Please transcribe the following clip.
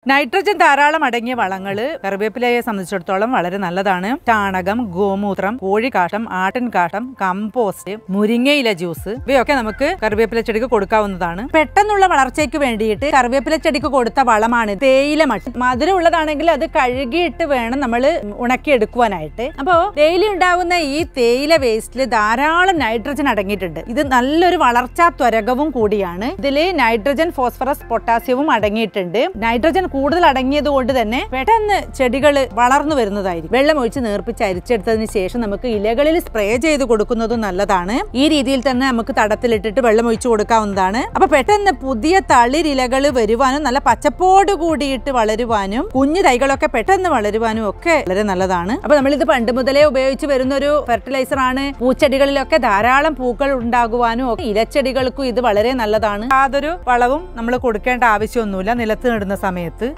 nitrogen ധാരാളം അടങ്ങിയ വളങ്ങൾ കറിവേപ്പിലയെ സംബന്ധിച്ചിടത്തോളം വളരെ നല്ലതാണ് ചാണകം ഗോമൂത്രം കോഴിക്കാട്ടം ആട്ടിൻകാട്ടം കമ്പോസ്റ്റ് മുരിങ്ങയില ജ്യൂസ് ഇവയൊക്കെ നമുക്ക് കറിവേപ്പില ചെടിക്ക് കൊടുക്കാവുന്നതാണ് പെട്ടെന്നുള്ള വളർച്ചയ്ക്ക് വേണ്ടിയിട്ട് കറിവേപ്പില ചെടിക്ക് കൊടുത്ത വളമാണ് തേയില മട്ട് മധുരം ഉള്ളതാണെങ്കിൽ അത് കഴുകിയിട്ട് വേണം നമ്മൾ ഉണക്കിയെടുക്കുവാനായിട്ട് അപ്പോൾ ഡെയിലി ഉണ്ടാകുന്ന ഈ തേയില വേസ്റ്റിൽ ധാരാളം നൈട്രജൻ അടങ്ങിയിട്ടുണ്ട് ഇത് നല്ലൊരു വളർച്ചാ ത്വരകവും കൂടിയാണ് ഇതിൽ നൈട്രജൻ ഫോസ്ഫറസ് പൊട്ടാസ്യവും അടങ്ങിയിട്ടുണ്ട് നൈട്രജൻ കൂടുതൽ അടങ്ങിയത് കൊണ്ട് തന്നെ പെട്ടെന്ന് ചെടികൾ വളർന്നു വരുന്നതായിരിക്കും വെള്ളം ഒഴിച്ച് നേർപ്പിച്ച് അരിച്ചെടുത്തതിന് ശേഷം നമുക്ക് ഇലകളിൽ സ്പ്രേ ചെയ്ത് കൊടുക്കുന്നതും നല്ലതാണ് ഈ രീതിയിൽ തന്നെ നമുക്ക് തടത്തിലിട്ടിട്ട് വെള്ളം ഒഴിച്ചു കൊടുക്കാവുന്നതാണ് അപ്പൊ പെട്ടെന്ന് പുതിയ തളിരിലകൾ വരുവാനും നല്ല പച്ചപ്പോട് കൂടിയിട്ട് വളരുവാനും കുഞ്ഞു തൈകളൊക്കെ പെട്ടെന്ന് വളരുവാനും ഒക്കെ വളരെ നല്ലതാണ് അപ്പൊ നമ്മൾ ഇത് പണ്ട് മുതലേ ഉപയോഗിച്ച് വരുന്ന ഒരു ഫെർട്ടിലൈസർ ആണ് പൂച്ചെടികളിലൊക്കെ ധാരാളം പൂക്കൾ ഉണ്ടാകുവാനും ഒക്കെ ഇലച്ചെടികൾക്കും ഇത് വളരെ നല്ലതാണ് യാതൊരു വളവും നമ്മൾ കൊടുക്കേണ്ട ആവശ്യമൊന്നുമില്ല നിലത്ത് നടുന്ന സമയത്ത്